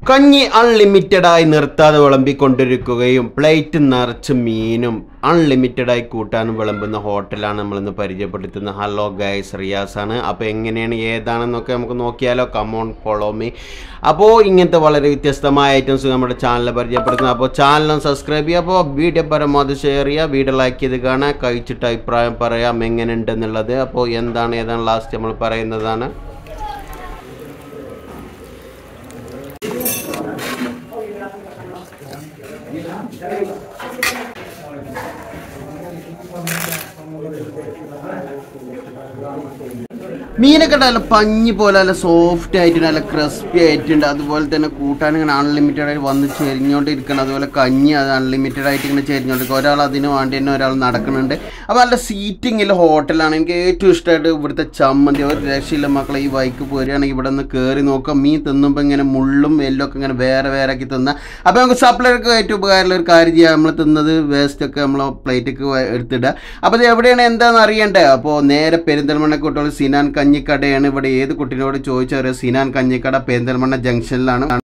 കഞ്ഞി അൺലിമിറ്റഡായി നിർത്താതെ വിളമ്പിക്കൊണ്ടിരിക്കുകയും പ്ലേറ്റ് നിറച്ച് മീനും അൺലിമിറ്റഡായി കൂട്ടാനും വിളമ്പുന്ന ഹോട്ടലാണ് നമ്മളിന്ന് പരിചയപ്പെടുത്തുന്നത് ഹലോ ഗൈസ് റിയാസാണ് അപ്പോൾ എങ്ങനെയാണ് ഏതാണെന്നൊക്കെ നമുക്ക് നോക്കിയാലോ കമോൺ ഫോളോ മീ അപ്പോൾ ഇങ്ങനത്തെ വളരെ വ്യത്യസ്തമായ ഐറ്റംസ് നമ്മുടെ ചാനൽ പരിചയപ്പെടുത്തുന്നത് അപ്പോൾ ചാനലും സബ്സ്ക്രൈബ് ചെയ്യുക അപ്പോൾ വീഡിയോ പരമാവധി ഷെയർ ചെയ്യുക വീഡിയോ ലൈക്ക് ചെയ്ത് കാണാൻ കഴിച്ചിട്ട് അഭിപ്രായം പറയാം എങ്ങനെ ഉണ്ടെന്നുള്ളത് അപ്പോൾ എന്താണ് ഏതാണ് ലാസ്റ്റ് നമ്മൾ പറയുന്നതാണ് മീനൊക്കെ നല്ല പഞ്ഞി പോലെ നല്ല സോഫ്റ്റ് ആയിട്ട് നല്ല ക്രിസ്പി ആയിട്ടുണ്ട് അതുപോലെ തന്നെ കൂട്ടാൻ ഇങ്ങനെ അൺലിമിറ്റഡ് ആയിട്ട് വന്ന് ചെരിഞ്ഞോണ്ടിരിക്കണം അതുപോലെ കഞ്ഞി അത് അൺലിമിറ്റഡ് ആയിട്ട് ഇങ്ങനെ ചെരിഞ്ഞോണ്ടിരിക്കും ഒരാൾ അതിന് വേണ്ടി തന്നെ ഒരാൾ നടക്കുന്നുണ്ട് അപ്പോൾ നല്ല സീറ്റിങ്ങിൽ ഹോട്ടലാണ് എനിക്ക് ഏറ്റവും ഇഷ്ടമായിട്ട് ഇവിടുത്തെ ചമ്മന്തി ഒരു രക്ഷയില്ല മക്കളെ ഈ ബൈക്ക് പോരുകയാണെങ്കിൽ ഇവിടെ നിന്ന് കയറി നോക്കാം മീൻ തിന്നുമ്പോൾ ഇങ്ങനെ മുള്ളും എല്ലൊക്കെ ഇങ്ങനെ വേറെ വേറെ ആക്കി തിന്നാം അപ്പോൾ നമുക്ക് സപ്ലൈക്ക് ഏറ്റവും ഉപകാരമുള്ള ഒരു കാര്യം ചെയ്യാം നമ്മൾ തിന്നത് വേസ്റ്റൊക്കെ നമ്മൾ പ്ലേറ്റൊക്കെ എടുത്തിടുക അപ്പോൾ ഇത് എവിടെയാണ് എന്താണെന്ന് അറിയണ്ടേ അപ്പോൾ നേരെ പെരിന്തൽമണ്ണ കുട്ടികൾ സിനാൻ കഞ്ഞിക്കടയാണ് ഇവിടെ ഏത് കുട്ടീനോട് ചോദിച്ചാൽ സിനാൻ കഞ്ഞിക്കട പെരിന്തൽമണ്ണ ജംഗ്ഷനിലാണ്